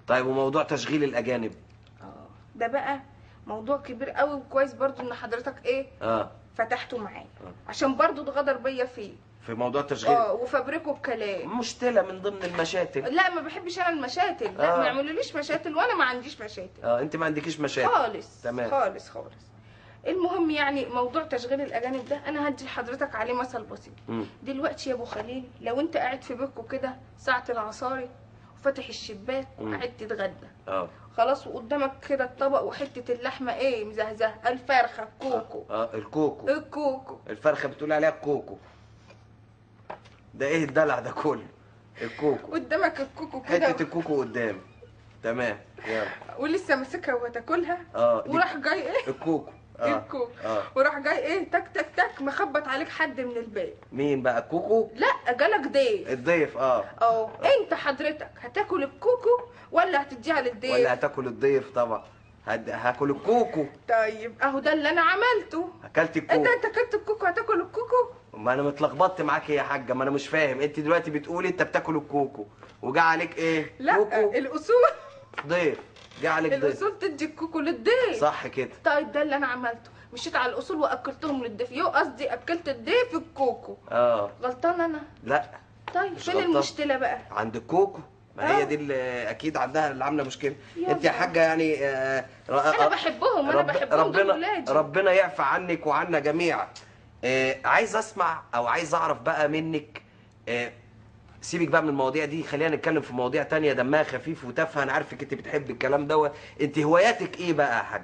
طيب وموضوع تشغيل الاجانب اه ده بقى موضوع كبير قوي وكويس برضو ان حضرتك ايه اه فتحته معايا عشان برضو اتغدر بيا فيه في موضوع تشغيل اه وفبركوا بكلام مشكله من ضمن المشاتل لا ما بحبش انا المشاتل لا آه. ما يعملوليش مشاتل وانا ما عنديش مشاتل اه انت ما عندكيش مشاكل خالص تمام. خالص خالص المهم يعني موضوع تشغيل الاجانب ده انا هدي لحضرتك عليه مثل بسيط مم. دلوقتي يا ابو خليل لو انت قاعد في بيتكم كده ساعه العصاري وفاتح الشباك مم. وقاعد تتغدى اه خلاص وقدامك كده الطبق وحته اللحمه ايه مزهزه الفرخه الكوكو اه الكوكو الكوكو الفرخه بتقول عليها الكوكو ده ايه الدلع ده كله الكوكو قدامك الكوكو كده حته الكوكو قدام تمام يلا ولسه ماسكها وتاكلها اه دي وراح جاي ايه الكوكو اه الكوكو اه وراح جاي ايه تك تك تك مخبط عليك حد من البيت مين بقى الكوكو لا جالك ضيف الضيف اه اه انت حضرتك هتاكل الكوكو ولا هتديها للضيف ولا هتاكل الضيف طبعا هد... هاكل الكوكو طيب اهو ده اللي انا عملته اكلت انت الكوكو انت اكلت الكوكو هتاكل الكوكو ما انا متلخبطت معاك يا حاجه ما انا مش فاهم انت دلوقتي بتقولي انت بتاكل الكوكو وجا عليك ايه لا كوكو الاصول ضيف جه عليك ضيف الاصول تدي الكوكو للضيف صح كده طيب ده اللي انا عملته مشيت على الاصول واكلتهم للضيف يو قصدي اكلت الضيف الكوكو اه غلطان انا لا طيب مش فين غلطان. المشكله بقى عند الكوكو ما آه. هي دي اللي اكيد عندها اللي عامله مشكله يلا. انت يا حاجه يعني آه انا بحبهم انا بحبهم دول ربنا ولادي ربنا يعفى عنك وعنا جميعا آه عايز اسمع او عايز اعرف بقى منك آه سيبك بقى من المواضيع دي خلينا نتكلم في مواضيع تانية دمها خفيف وتافهه انا عارفك انت بتحب الكلام دوت انت هواياتك ايه بقى يا حاج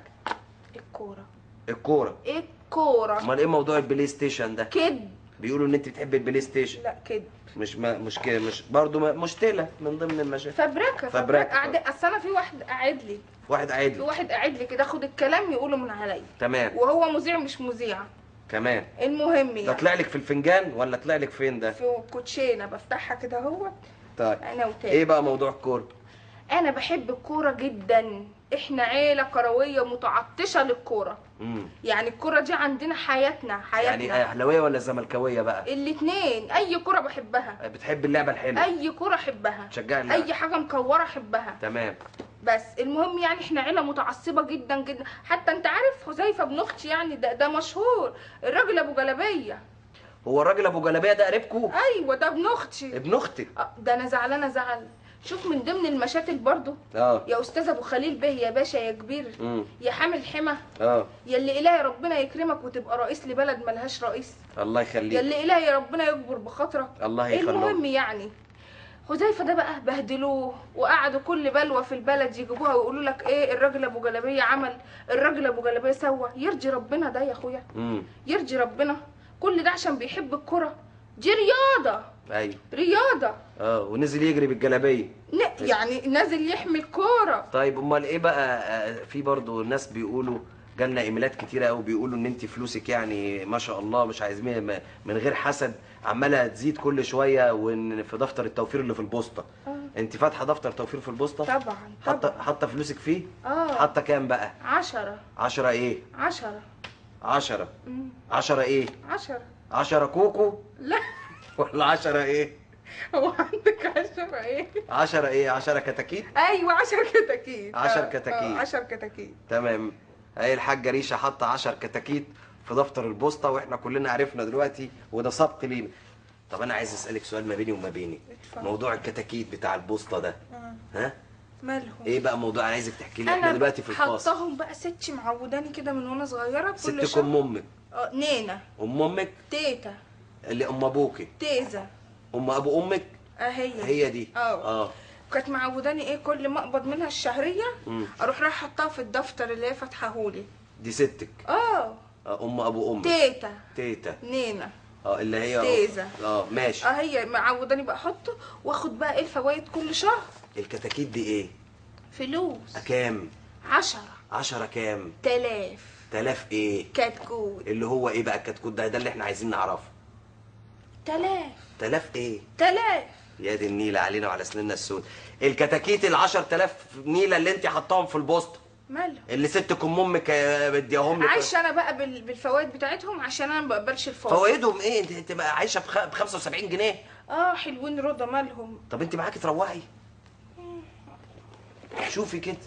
الكوره الكوره الكوره امال ايه موضوع البلاي ستيشن ده كذب بيقولوا ان انت بتحب البلاي ستيشن لا كذب مش ما مش كده مش برضه ما- مشكله من ضمن المشاكل فبركه فبركة. فبركه قاعد اصل انا في واحد قاعد لي واحد قاعد في لي واحد قاعد لي كده خد الكلام يقوله من عليا تمام وهو مذيع مش مذيع كمان المهم ده يعني طلع لك في الفنجان ولا طلع لك فين ده في كوتشينه بفتحها كده اهوت طيب انا وتاني ايه بقى موضوع الكوره انا بحب الكوره جدا احنا عيله كرويه متعطشه للكوره امم يعني الكوره دي عندنا حياتنا حياتنا يعني اهلاويه ولا زملكاويه بقى الاتنين اي كوره بحبها بتحب اللعبه الحلوه اي كوره احبها تشجع اللعبه اي حاجه مكوره احبها تمام بس المهم يعني احنا عيله متعصبه جدا جدا حتى انت عارف حذيفه ابن اختي يعني ده ده مشهور الراجل ابو جلابيه هو الراجل ابو جلابيه ده قريبكو ايوه ده ابن اختي ابن اختك آه، ده انا زعلانه زعل شوف من ضمن المشاكل برضو اه يا استاذ ابو خليل به يا باشا يا كبير امم يا حامل حمى اه يا اللي الهي ربنا يكرمك وتبقى رئيس لبلد ملهاش رئيس الله يا يخليك اللي الهي ربنا يكبر بخاطرك الله يخليك المهم يعني حذيفه ده بقى بهدلوه وقعدوا كل بلوه في البلد يجيبوها ويقولوا لك ايه الراجل ابو جلابيه عمل الراجل ابو جلابيه سوى يرجي ربنا ده يا اخويا امم يرجي ربنا كل ده عشان بيحب الكره دي رياضه ايوه رياضه اه ونزل يجري بالجلابيه ن- يعني نازل يحمي الكوره طيب امال ايه بقى آه، في برضو ناس بيقولوا جالنا ايميلات كتيره قوي بيقولوا ان انت فلوسك يعني ما شاء الله مش عايزين من من غير حسد عماله تزيد كل شويه وان في دفتر التوفير اللي في البوسطه آه. انت فاتحه دفتر توفير في البوسطه طبعا حاطه طبعا حاطه فلوسك فيه اه حاطه كام بقى عشرة 10 ايه عشرة 10 مم. 10 ايه عشرة 10 كوكو لا ولا 10 ايه هو عندك عشرة ايه 10 ايه 10 كتاكيت ايوه عشر كتاكيت عشر آه، كتاكيت. آه، عشر كتاكيت تمام اهي الحاجه ريشه حاطه 10 كتاكيت في دفتر البوسطه واحنا كلنا عرفنا دلوقتي وده سبق لينا طب انا عايز اسالك سؤال ما بيني وما بينك اتفضل. موضوع الكتاكيت بتاع البوسطه ده آه، ها مالهم ايه بقى موضوع انا عايزك تحكي لي احنا انا دلوقتي في الفاصل حطاهم بقى ستي معوداني كده من وانا صغيره كل ستك شهر ام امك آه، نينا ام امك تيتا اللي ام ابوكي تيزا ام ابو امك اه هي هي دي اه اه كانت معوداني ايه كل ما اقبض منها الشهريه مم. اروح رايحه حطها في الدفتر اللي هي فاتحاهولي دي ستك اه آه ام ابو امك تيتا تيتا نينا اه اللي هي تيزا. اه ماشي اه هي معوداني بقى احطه واخد بقى ايه الفوائد كل شهر الكتاكيت دي ايه فلوس كام عشرة عشرة كام تلاف تلاف ايه كتكوت اللي هو ايه بقى الكتكوت ده ده اللي احنا عايزين نعرفه تلاف تلاف ايه تلاف يا دي النيلة علينا وعلى سننا السود الكتاكيت ال 10000 نيلة اللي انت حطاهم في البوسطة مالهم اللي ستك ام امك آه، مدياهم لك عايشه انا بقى بال- بالفوائد بتاعتهم عشان انا ما بقبلش الفوائد فوائدهم ايه انت انت بقى عايشه ب 75 جنيه اه حلوين رضا مالهم طب انت معاكي تروحي شوفي كده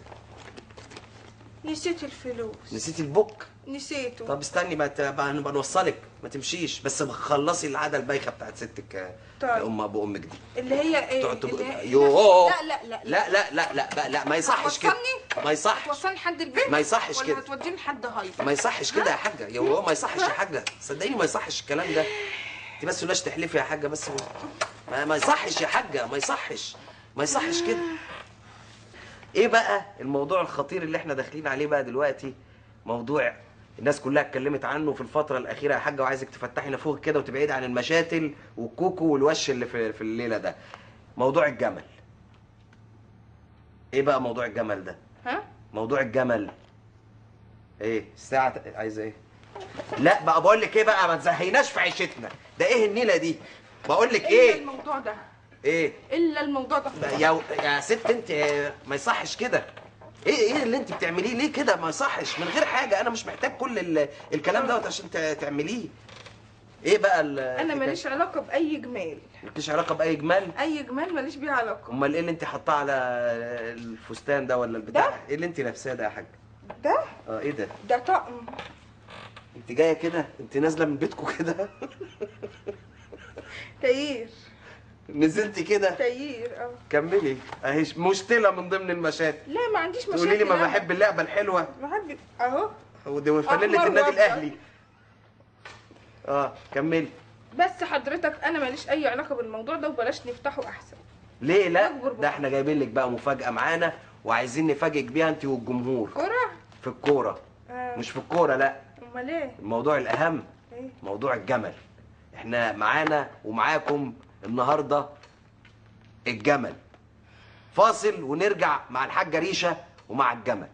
نسيت الفلوس نسيتي البوك نسيته طب استني ما ت- بقى نبقى نوصلك ما تمشيش بس خلصي العاده البايخه بتاعت ستك آه، طيب. ام ابو امك دي اللي هي ايه تقعد تقول- اللي هي يوه لا لا لا لا لا لا لا بقى لا ما يصحش كده هتوصلني؟ ما يصحش توصلني لحد البيت ما يصحش ولا كده. هتوديني لحد هايفا ما يصحش كده يا حاجه يا هو ما يصحش يا حاجه صدقيني ما يصحش الكلام ده انت بس ولاش تحلفي يا حاجه بس ما, ما يصحش يا حاجه ما يصحش ما يصحش كده ايه بقى الموضوع الخطير اللي احنا داخلين عليه بقى دلوقتي موضوع الناس كلها اتكلمت عنه في الفترة الأخيرة يا حاجة وعايزك تفتحي نافوخك كده وتبعدي عن المشاتل والكوكو والوش اللي في في الليلة ده. موضوع الجمل. إيه بقى موضوع الجمل ده؟ ها موضوع الجمل ايه الساعة عايزة ايه؟ لا بقى بقول لك ايه بقى ما تزهقناش في عيشتنا، ده ايه النيلة دي؟ بقول لك الا ايه؟ الموضوع ده ايه؟ الا الموضوع ده بقى يا يا ست انت ما يصحش كده. ايه ايه اللي انت بتعمليه ليه كده ما يصحش من غير حاجة انا مش محتاج كل ال- الكلام دوت عشان ت- تعمليه. ايه بقى ال انا ماليش علاقه باي جمال مالكيش علاقة بأي جمال؟ اي جمال ماليش بيه علاقه امال ايه اللي انت حاطاه على الفستان ده ولا البتاع؟ ده؟ ايه اللي انت لابساه ده يا حاج؟ ده اه ايه ده؟ ده طقم انت جايه كده انت نازله من بيتكم كده تايير نزلتي كده تايير اه كملي اهي ش- مشكله من ضمن المشاكل لا ما عنديش مشاكل تقولي لي ما أنا. بحب اللعبه الحلوه بحب اهو ودي فانيله أحمر النادي وأبيض. الاهلي اه كملي بس حضرتك انا ماليش اي علاقه بالموضوع ده وبلاش نفتحه احسن ليه لا أكبر بقى. ده احنا جايبين لك بقى مفاجاه معانا وعايزين نفاجئك بيها انت والجمهور كرة في الكوره آه. مش في الكوره لا امال ايه الموضوع الاهم ايه موضوع الجمل احنا معانا ومعاكم النهارده الجمل فاصل ونرجع مع الحاجه ريشه ومع الجمل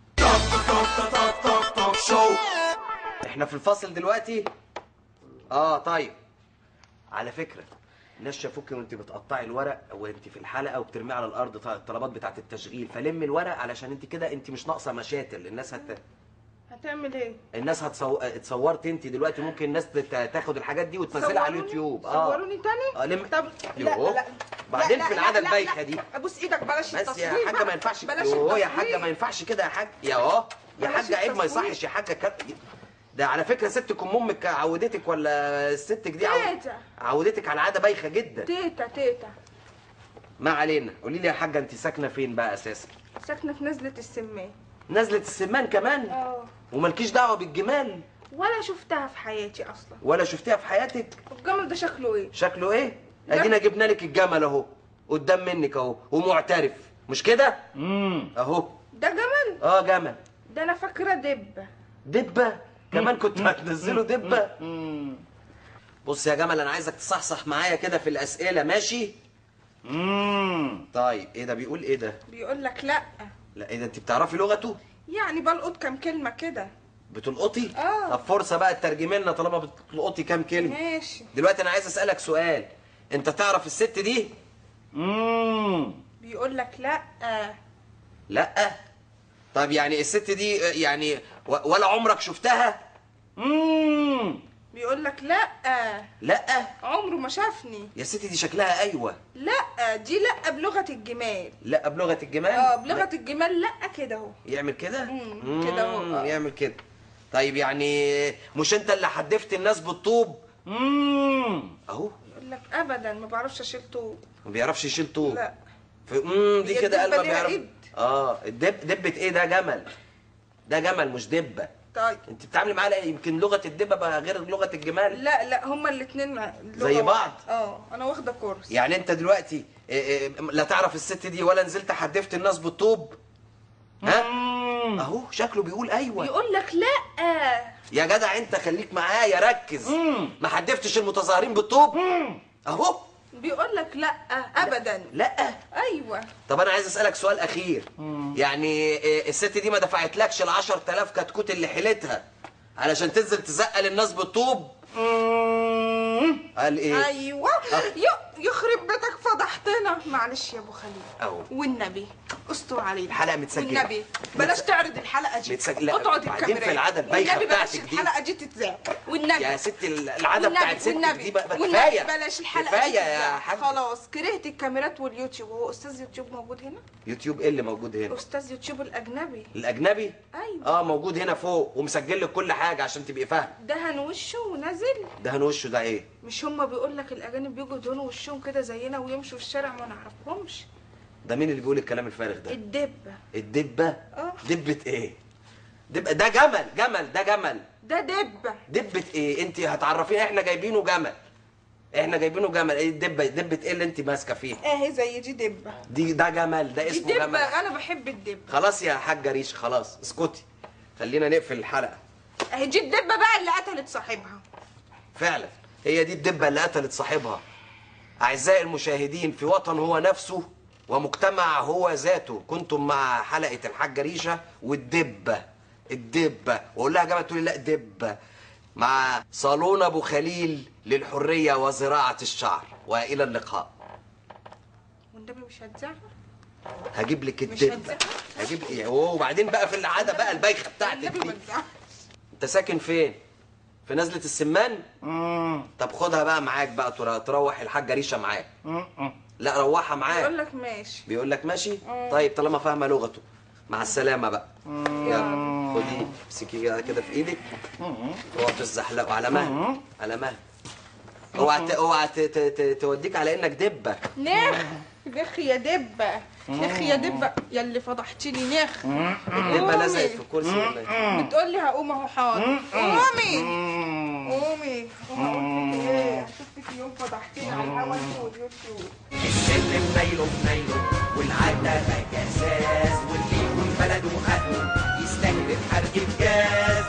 احنا في الفاصل دلوقتي اه طيب على فكره الناس شافوكي وانت بتقطعي الورق وانت في الحلقه وبترميه على الارض ط- الطلبات بتاعت التشغيل فلم الورق علشان انت كده انت مش ناقصه مشاتل الناس هت هتعمل ايه الناس هتصو... اتصورت انت دلوقتي ممكن الناس تت- تاخد الحاجات دي وتنزلها على صوروني؟ اليوتيوب اه صوروني تاني اه لم طب لا يوه. لا بعدين لا في لا العاده لا البايخه لا. دي ابوس ايدك بلاش بس التصوير يا حاجه بقى. ما ينفعش بلاش يوه يا حاجه التصوير. ما ينفعش كده يا حاج يا اه يا بلاش حاجه عيب ما التصوير. يصحش يا حاجه كت... ده على فكره ستك ام امك عودتك ولا ستك دي عو... تيتا. عودتك على عاده بايخه جدا تيتا تيتا ما علينا قولي لي يا حاجه انت ساكنه فين بقى اساسا ساكنه في نزله السمان نزله السمان كمان اه ومالكيش دعوه بالجمال ولا شفتها في حياتي اصلا ولا شفتيها في حياتك الجمل ده شكله ايه شكله ايه لا. ادينا جبنا لك الجمل اهو قدام منك اهو ومعترف مش كده اهو ده جمل اه جمل ده انا فاكره دبه دبه كمان كنت هتنزله دبه بص يا جمل انا عايزك تصحصح معايا كده في الاسئله ماشي طيب ايه ده بيقول ايه ده بيقول لك لا لا ايه ده انت بتعرفي لغته يعني بلقط كام كلمه كده بتلقطي آه. طب فرصه بقى تترجمي لنا طالما بتلقطي كام كلمه ماشي دلوقتي انا عايز اسالك سؤال انت تعرف الست دي بيقول لك لا لا طب يعني الست دي يعني و- ولا عمرك شفتها بيقول لك لا لا عمره ما شافني يا ست دي شكلها ايوه لا دي لا بلغه الجمال لا بلغه الجمال اه بلغه الجمال لا كده اهو يعمل كده مم، كده اهو، مم، آه. يعمل كده طيب يعني مش انت اللي حدفت الناس بالطوب اهو يقول لك ابدا ما بعرفش اشيل طوب ما بيعرفش يشيل طوب لا ف... مم دي هي كده قال الدبة ما ليها بيعرف إيد. اه الدب دبه ايه ده جمل ده جمل مش دبه طيب انت بتتعاملي معاه لا، يمكن لغه الدبه بقى غير لغه الجمال لا لا هما الاثنين زي بعض؟ اه انا واخده كورس يعني انت دلوقتي إيه إيه لا تعرف الست دي ولا نزلت حدفت الناس بالطوب ها اهو شكله بيقول ايوه يقول لك لا يا جدع انت خليك معايا ركز ما حدفتش المتظاهرين بالطوب اهو بيقول لك لا ابدا لا ايوه طب انا عايز اسالك سؤال اخير يعني إيه، الست دي ما دفعتلكش ال 10000 كتكوت اللي حيلتها علشان تنزل تزقل الناس بالطوب قال ايه ايوه يو يخرب بيتك فضحتنا معلش يا ابو خليل أهو. والنبي استر علينا الحلقة متسجلة. والنبي بلاش تعرض الحلقه دي متسجلة. لا، اقعد وبعدين الكاميرا في العادة البايخة والنبي بلاش بتاعتك دي. الحلقه دي تتذاع والنبي يا ست ال- العاده والنبي- بتاعت ستك والنبي- دي بقى بقى والنبي كفايه بلاش الحلقه كفايه دي يا تتذاع. حاج خلاص كرهت الكاميرات واليوتيوب هو استاذ يوتيوب موجود هنا يوتيوب ايه اللي موجود هنا استاذ يوتيوب الاجنبي الاجنبي ايوه اه موجود هنا فوق ومسجل لك كل حاجه عشان تبقي فاهم دهن وشه ونزل دهن وشه ده ايه مش هما بيقول لك الاجانب بيجوا يدهنوا وشهم كده زينا ويمشوا في الشارع ما نعرفهمش ده مين اللي بيقول الكلام الفارغ ده الدبه الدبه اه. دبه ايه دبه ده جمل جمل ده جمل ده دبه دبه ايه انت هتعرفينا احنا جايبينه جمل احنا جايبينه جمل ايه الدبه دبه ايه اللي انت ماسكه فيها اهي زي دي دبه دي ده جمل ده دي اسمه دبه جمل انا بحب الدبه خلاص يا حاجه ريش خلاص اسكتي خلينا نقفل الحلقه اهي دي الدبه بقى اللي قتلت صاحبها فعلا هي دي الدبة اللي قتلت صاحبها أعزائي المشاهدين في وطن هو نفسه ومجتمع هو ذاته كنتم مع حلقة الحاجة ريشة والدبة الدبة وأقول لها يا جماعة تقولي لا دبة مع صالون أبو خليل للحرية وزراعة الشعر وإلى اللقاء والنبي مش هتزعل هجيب لك مش الدبة هتزعل؟ هجيب لك وبعدين بقى في العادة بقى البايخة بتاعتك والنبي دي ما تزعل انت ساكن فين؟ في نزلة السمان؟ طب خدها بقى معاك بقى ترا- تروح الحاجة ريشة معاك لا روحها معاك يقول لك ماشي بيقول لك ماشي طيب طالما فاهمه لغته مع السلامه بقى يلا خدي امسكي كده كده في ايدك اوعى تزحلقوا على مهل على مهل اوعى ت- اوعى ت- ت- ت- توديك على انك دبه نخ نخ يا دبه نخ يا دبه يا اللي فضحتني نخ الدبه لزقت في الكرسي ولا ايه؟ بتقول لي هقوم اهو حاضر قومي قومي قوم اقول لك ايه شفتك يوم فضحتني على الهوا انت واليوتيوب السلم نايله نايله والعاده بقى جزاز واللي يكون بلده اهله يستاهل الحرب الجاز